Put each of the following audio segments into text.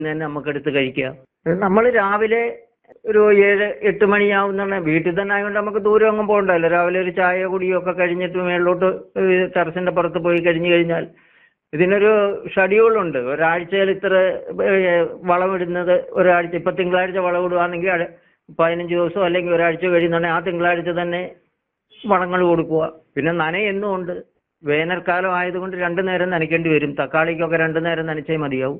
തന്നെ നമുക്കെടുത്ത് കഴിക്കാം നമ്മൾ രാവിലെ ഒരു ഏഴ് എട്ട് മണിയാവുന്ന വീട്ടിൽ തന്നെ ആയതുകൊണ്ട് നമുക്ക് ദൂരം ഒന്നും പോകണ്ടല്ലോ രാവിലെ ഒരു ചായ കുടിയോ ഒക്കെ കഴിഞ്ഞിട്ട് മേളിലോട്ട് ടെറസിന്റെ പുറത്ത് പോയി കഴിഞ്ഞു കഴിഞ്ഞാൽ ഇതിനൊരു ഷെഡ്യൂളുണ്ട് ഒരാഴ്ചയിൽ ഇത്ര ഏഹ്, വളമിടുന്നത് ഒരാഴ്ച ഇപ്പൊ തിങ്കളാഴ്ച വളമിടുകയാണെങ്കിൽ അട് പതിനഞ്ച് ദിവസം അല്ലെങ്കിൽ ഒരാഴ്ച കഴിയുന്നുണ്ടെങ്കിൽ ആ തിങ്കളാഴ്ച തന്നെ വളങ്ങൾ കൊടുക്കുക പിന്നെ നന എന്നും ഉണ്ട് വേനൽക്കാലം ആയതുകൊണ്ട് രണ്ടു നേരം നനയ്ക്കേണ്ടി വരും തക്കാളിക്കൊക്കെ രണ്ടു നേരം നനച്ചേ മതിയാവും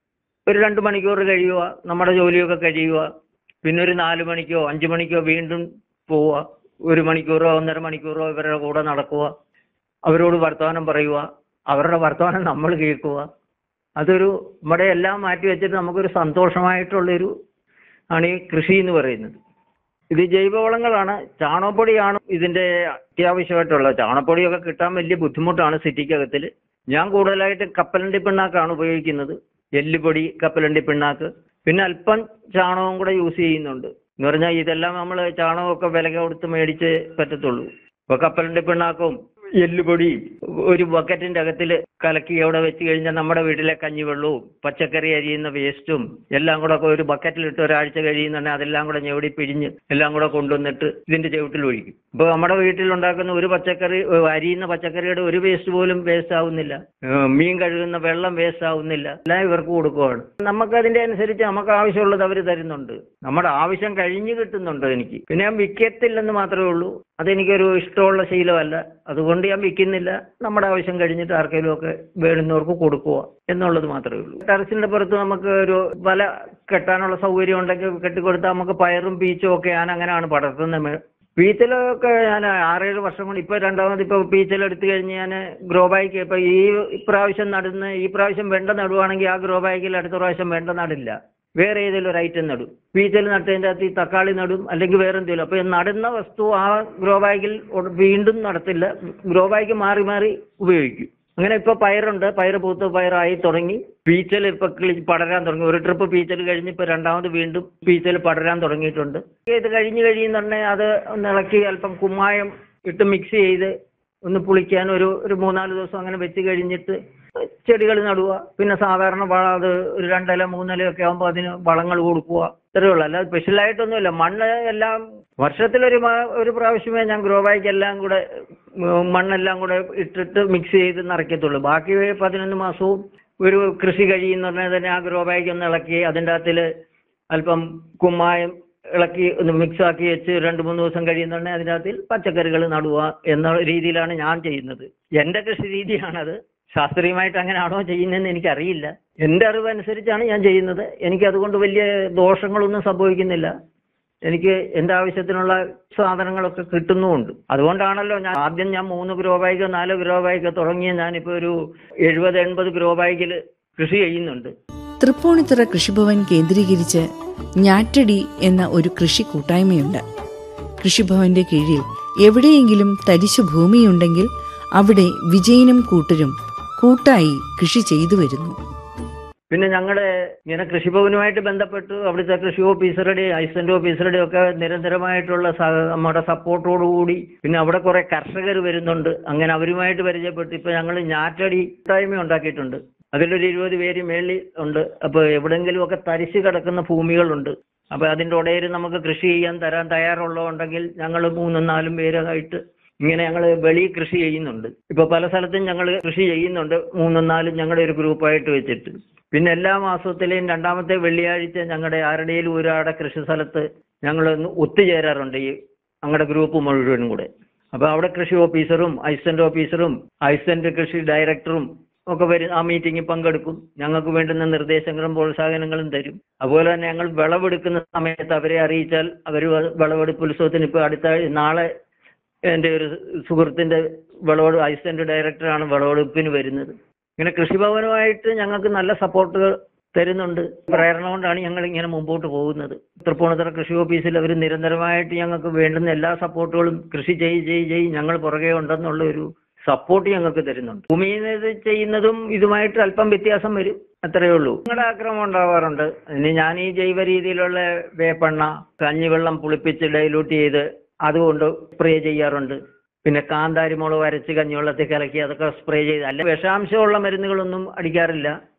ഒരു രണ്ട് മണിക്കൂർ കഴിയുക നമ്മുടെ ജോലിയൊക്കെ കഴിയുക പിന്നെ ഒരു നാല് മണിക്കോ അഞ്ചു മണിക്കോ വീണ്ടും പോവുക ഒരു മണിക്കൂറോ ഒന്നര മണിക്കൂറോ ഇവരുടെ കൂടെ നടക്കുക അവരോട് വർത്തമാനം പറയുക അവരുടെ വർത്തമാനം നമ്മൾ കേൾക്കുക അതൊരു നമ്മുടെ എല്ലാം മാറ്റി വെച്ചിട്ട് നമുക്കൊരു സന്തോഷമായിട്ടുള്ളൊരു ആണ് ഈ കൃഷി എന്ന് പറയുന്നത് ഇത് ജൈവവളങ്ങളാണ് ചാണകപ്പൊടിയാണ് ഇതിന്റെ അത്യാവശ്യമായിട്ടുള്ളത് ചാണകപ്പൊടിയൊക്കെ കിട്ടാൻ വലിയ ബുദ്ധിമുട്ടാണ് സിറ്റിക്കകത്തിൽ ഞാൻ കൂടുതലായിട്ട് കപ്പലണ്ടി പിണ്ണാക്കാണ് ഉപയോഗിക്കുന്നത് എല്ലുപൊടി കപ്പലണ്ടി പിണ്ണാക്ക് പിന്നെ അല്പം ചാണകവും കൂടെ യൂസ് ചെയ്യുന്നുണ്ട് എന്ന് പറഞ്ഞാൽ ഇതെല്ലാം നമ്മൾ ചാണകമൊക്കെ വില കൊടുത്ത് മേടിച്ച് പറ്റത്തുള്ളൂ ഇപ്പൊ കപ്പലണ്ടി പിണ്ണാക്കും എല്ലുപൊടിയും ഒരു ബക്കറ്റിന്റെ അകത്തിൽ കലക്കി അവിടെ വെച്ച് കഴിഞ്ഞാൽ നമ്മുടെ വീട്ടിലെ കഞ്ഞിവെള്ളവും പച്ചക്കറി അരിയുന്ന വേസ്റ്റും എല്ലാം കൂടെ ഒക്കെ ഒരു ബക്കറ്റിലിട്ട് ഒരാഴ്ച കഴിയുന്നുണ്ടെങ്കിൽ അതെല്ലാം കൂടെ ഞെവടി പിഴിഞ്ഞ് എല്ലാം കൂടെ കൊണ്ടുവന്നിട്ട് ഇതിന്റെ ചുവട്ടിൽ ഒഴിക്കും ഇപ്പൊ നമ്മുടെ വീട്ടിൽ ഉണ്ടാക്കുന്ന ഒരു പച്ചക്കറി ഏ, അരിയുന്ന പച്ചക്കറിയുടെ ഒരു വേസ്റ്റ് പോലും വേസ്റ്റ് ആവുന്നില്ല ഏ, മീൻ കഴുകുന്ന വെള്ളം വേസ്റ്റ് ആവുന്നില്ല എല്ലാം ഇവർക്ക് കൊടുക്കുവാണ് നമുക്ക് അതിന്റെ അനുസരിച്ച് നമുക്ക് ആവശ്യമുള്ളത് അവർ തരുന്നുണ്ട് നമ്മുടെ ആവശ്യം കഴിഞ്ഞു കിട്ടുന്നുണ്ട് എനിക്ക് പിന്നെ ഞാൻ വിൽക്കത്തില്ലെന്ന് മാത്രമേ ഉള്ളൂ അതെനിക്കൊരു ഇഷ്ടമുള്ള ശീലമല്ല അതുകൊണ്ട് ഞാൻ വിൽക്കുന്നില്ല നമ്മുടെ ആവശ്യം കഴിഞ്ഞിട്ട് ആർക്കെങ്കിലും ഒക്കെ വേണ്ടുന്നവർക്ക് കൊടുക്കുക എന്നുള്ളത് മാത്രമേ ഉള്ളൂ ടെറസിന്റെ പുറത്ത് നമുക്ക് ഒരു വല കെട്ടാനുള്ള സൗകര്യം ഉണ്ടെങ്കിൽ കെട്ടിക്കൊടുത്താൽ നമുക്ക് പയറും പീച്ചും ഒക്കെ ഞാൻ അങ്ങനെയാണ് പടർത്തുന്നത് മേ- പീച്ചലൊക്കെ ഞാൻ ആറേഴ് വർഷം കൊണ്ട് ഇപ്പൊ രണ്ടാമത് ഇപ്പൊ പീച്ചൽ എടുത്തു കഴിഞ്ഞ് ഞാൻ ഗ്രോ ബാഗ് ഇപ്പൊ ഈ പ്രാവശ്യം നടുന്ന ഈ പ്രാവശ്യം വെണ്ട നടുവാണെങ്കിൽ ആ ഗ്രോ ബാഗിൽ അടുത്ത പ്രാവശ്യം വെണ്ട നടില്ല വേറെ ഏതെങ്കിലും ഒരു ഐറ്റം നടും പീച്ചൽ നട്ടതിൻ്റെ അകത്ത് ഈ തക്കാളി നടും അല്ലെങ്കിൽ വേറെ എന്തെങ്കിലും അപ്പൊ ഈ നടുന്ന വസ്തു ആ ഗ്രോ ബാഗിൽ ഉട- വീണ്ടും നടത്തില്ല ഗ്രോ ബാഗ് മാറി മാറി ഉപയോഗിക്കും അങ്ങനെ ഇപ്പൊ പയറുണ്ട് പയർ പൂത്ത് പയറായി തുടങ്ങി പീച്ചൽ ഇപ്പൊ കിളി- പടരാൻ തുടങ്ങി ഒരു ട്രിപ്പ് പീച്ചൽ കഴിഞ്ഞ് ഇപ്പൊ രണ്ടാമത് വീണ്ടും പീച്ചൽ പടരാൻ തുടങ്ങിയിട്ടുണ്ട് ഇത് കഴിഞ്ഞ് കഴിയുന്നുണ്ടെങ്കിൽ അത് ഒന്ന് ഇളക്കി അല്പം കുമ്മായം ഇട്ട് മിക്സ് ചെയ്ത് ഒന്ന് പുളിക്കാൻ ഒരു ഒരു മൂന്നാല് ദിവസം അങ്ങനെ വെച്ച് കഴിഞ്ഞിട്ട് ചെടികൾ നടുക പിന്നെ സാധാരണ വളം അത് ഒരു രണ്ടില മൂന്നില ഒക്കെ ആകുമ്പോൾ അതിന് വളങ്ങൾ കൊടുക്കുക ഇത്രയേ ഉള്ളൂ അല്ലാതെ സ്പെഷ്യലായിട്ടൊന്നുമില്ല മണ്ണ് എല്ലാം വർഷത്തിലൊരു മ- ഒരു പ്രാവശ്യമേ ഞാൻ ഗ്രോ ബാഗ് എല്ലാം കൂടെ ഉം, മണ്ണെല്ലാം കൂടെ ഇട്ടിട്ട് മിക്സ് ചെയ്ത് നിറയ്ക്കത്തുള്ളൂ ബാക്കി പതിനൊന്ന് മാസവും ഒരു കൃഷി കഴിയുന്ന തന്നെ ആ ഗ്രോ ബാഗ് ഒന്ന് ഇളക്കി അതിൻ്റെ അകത്തിൽ അല്പം കുമ്മായം ഇളക്കി ഒന്ന് മിക്സ് ആക്കി വെച്ച് രണ്ട് മൂന്ന് ദിവസം കഴിയുന്നുണ്ടെങ്കിൽ അതിനകത്തിൽ പച്ചക്കറികൾ നടുക എന്ന രീതിയിലാണ് ഞാൻ ചെയ്യുന്നത് എൻ്റെ കൃഷി രീതിയാണത് ശാസ്ത്രീയമായിട്ട് അങ്ങനെയാണോ ചെയ്യുന്നതെന്ന് എനിക്കറിയില്ല എൻ്റെ അറിവ് അനുസരിച്ചാണ് ഞാൻ ചെയ്യുന്നത് എനിക്ക് അതുകൊണ്ട് വലിയ ദോഷങ്ങളൊന്നും സംഭവിക്കുന്നില്ല എനിക്ക് എൻ്റെ ആവശ്യത്തിനുള്ള സാധനങ്ങളൊക്കെ കിട്ടുന്നുമുണ്ട് അതുകൊണ്ടാണല്ലോ ഞാൻ ആദ്യം ഞാൻ മൂന്ന് ഗ്രോ ബാഗ് നാല് ഗ്രോ ബാഗ് തുടങ്ങിയ ഞാനിപ്പോൾ ഒരു എഴുപത് എൺപത് ഗ്രോ ബാഗിൽ കൃഷി ചെയ്യുന്നുണ്ട് തൃപ്പൂണിത്തുറ കൃഷിഭവൻ കേന്ദ്രീകരിച്ച് ഞാറ്റടി എന്ന ഒരു കൃഷി കൂട്ടായ്മയുണ്ട് കൃഷിഭവന്റെ കീഴിൽ എവിടെയെങ്കിലും തരിശു ഭൂമിയുണ്ടെങ്കിൽ അവിടെ വിജയനും കൂട്ടരും കൂട്ടായി കൃഷി ചെയ്തു വരുന്നു പിന്നെ ഞങ്ങളുടെ ഇങ്ങനെ കൃഷിഭവനുമായിട്ട് ബന്ധപ്പെട്ട് അവിടുത്തെ കൃഷി ഓഫീസറുടെ അസിസ്റ്റന്റ് ഓഫീസറുടെ ഒക്കെ നിരന്തരമായിട്ടുള്ള സ- നമ്മുടെ സപ്പോർട്ടോടുകൂടി പിന്നെ അവിടെ കുറെ കർഷകർ വരുന്നുണ്ട് അങ്ങനെ അവരുമായിട്ട് പരിചയപ്പെട്ട് ഇപ്പൊ ഞങ്ങൾ ഞാറ്റടി കൂട്ടായ്മ ഉണ്ടാക്കിയിട്ടുണ്ട് അതിലൊരു ഇരുപത് പേര് മേളിൽ ഉണ്ട് അപ്പൊ എവിടെങ്കിലും ഒക്കെ തരിശ് കിടക്കുന്ന ഭൂമികളുണ്ട് അപ്പൊ അതിന്റെ ഇടയിൽ നമുക്ക് കൃഷി ചെയ്യാൻ തരാൻ തയ്യാറുള്ളതുണ്ടെങ്കിൽ ഞങ്ങൾ മൂന്നും നാലും പേരായിട്ട് ഇങ്ങനെ ഞങ്ങൾ വെളി കൃഷി ചെയ്യുന്നുണ്ട് ഇപ്പൊ പല സ്ഥലത്തും ഞങ്ങൾ കൃഷി ചെയ്യുന്നുണ്ട് മൂന്നും നാലും ഞങ്ങളുടെ ഒരു ഗ്രൂപ്പായിട്ട് വെച്ചിട്ട് പിന്നെ എല്ലാ മാസത്തിലെയും രണ്ടാമത്തെ വെള്ളിയാഴ്ച ഞങ്ങളുടെ ആരുടെയും ഒരാടെ കൃഷി സ്ഥലത്ത് ഞങ്ങൾ ഒന്ന് ഒത്തുചേരാറുണ്ട് ഈ ഞങ്ങളുടെ ഗ്രൂപ്പ് മുഴുവനും കൂടെ അപ്പൊ അവിടെ കൃഷി ഓഫീസറും അസിസ്റ്റന്റ് ഓഫീസറും അസിസ്റ്റന്റ് കൃഷി ഡയറക്ടറും ഒക്കെ വരും ആ മീറ്റിംഗിൽ പങ്കെടുക്കും ഞങ്ങൾക്ക് വേണ്ടുന്ന നിർദ്ദേശങ്ങളും പ്രോത്സാഹനങ്ങളും തരും അതുപോലെ തന്നെ ഞങ്ങൾ വിളവെടുക്കുന്ന സമയത്ത് അവരെ അറിയിച്ചാൽ അവർ വിളവെടുപ്പ് ഉത്സവത്തിന് ഇപ്പൊ അടുത്ത നാളെ എൻ്റെ ഒരു സുഹൃത്തിന്റെ വിളവെടു അസിസ്റ്റന്റ് ഡയറക്ടറാണ് വിളവെടുപ്പിന് വരുന്നത് ഇങ്ങനെ കൃഷിഭവനുമായിട്ട് ഞങ്ങൾക്ക് നല്ല സപ്പോർട്ടുകൾ തരുന്നുണ്ട് പ്രേരണ കൊണ്ടാണ് ഞങ്ങൾ ഇങ്ങനെ മുമ്പോട്ട് പോകുന്നത് തൃപ്പൂണിത്തുറ കൃഷി ഓഫീസിൽ അവർ നിരന്തരമായിട്ട് ഞങ്ങൾക്ക് വേണ്ടുന്ന എല്ലാ സപ്പോർട്ടുകളും കൃഷി ചെയ്യ് ചെയ്യ് ചെയ്യ് ഞങ്ങൾ പുറകെ ഉണ്ടെന്നുള്ള ഒരു സപ്പോർട്ട് ഞങ്ങൾക്ക് തരുന്നുണ്ട് ഭൂമിയിൽ നിന്ന് ഇത് ചെയ്യുന്നതും ഇതുമായിട്ട് അല്പം വ്യത്യാസം വരും അത്രയേ ഉള്ളൂ ഞങ്ങളുടെ ആക്രമണം ഉണ്ടാവാറുണ്ട് ഇനി ഞാൻ ഈ ജൈവ രീതിയിലുള്ള വേപ്പെണ്ണ കഞ്ഞിവെള്ളം പുളിപ്പിച്ച് ഡൈലൂട്ട് ചെയ്ത് അതുകൊണ്ട് സ്പ്രേ ചെയ്യാറുണ്ട് പിന്നെ കാന്താരി മുളക് അരച്ച് കഞ്ഞിവെള്ളത്തിൽ കലക്കി അതൊക്കെ സ്പ്രേ ചെയ്ത് അല്ല വിഷാംശമുള്ള മരുന്നുകളൊന്നും അടിക്കാറില്ല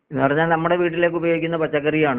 എന്ന് പറഞ്ഞാൽ നമ്മുടെ വീട്ടിലേക്ക് ഉപയോഗിക്കുന്ന പച്ചക്കറിയാണ്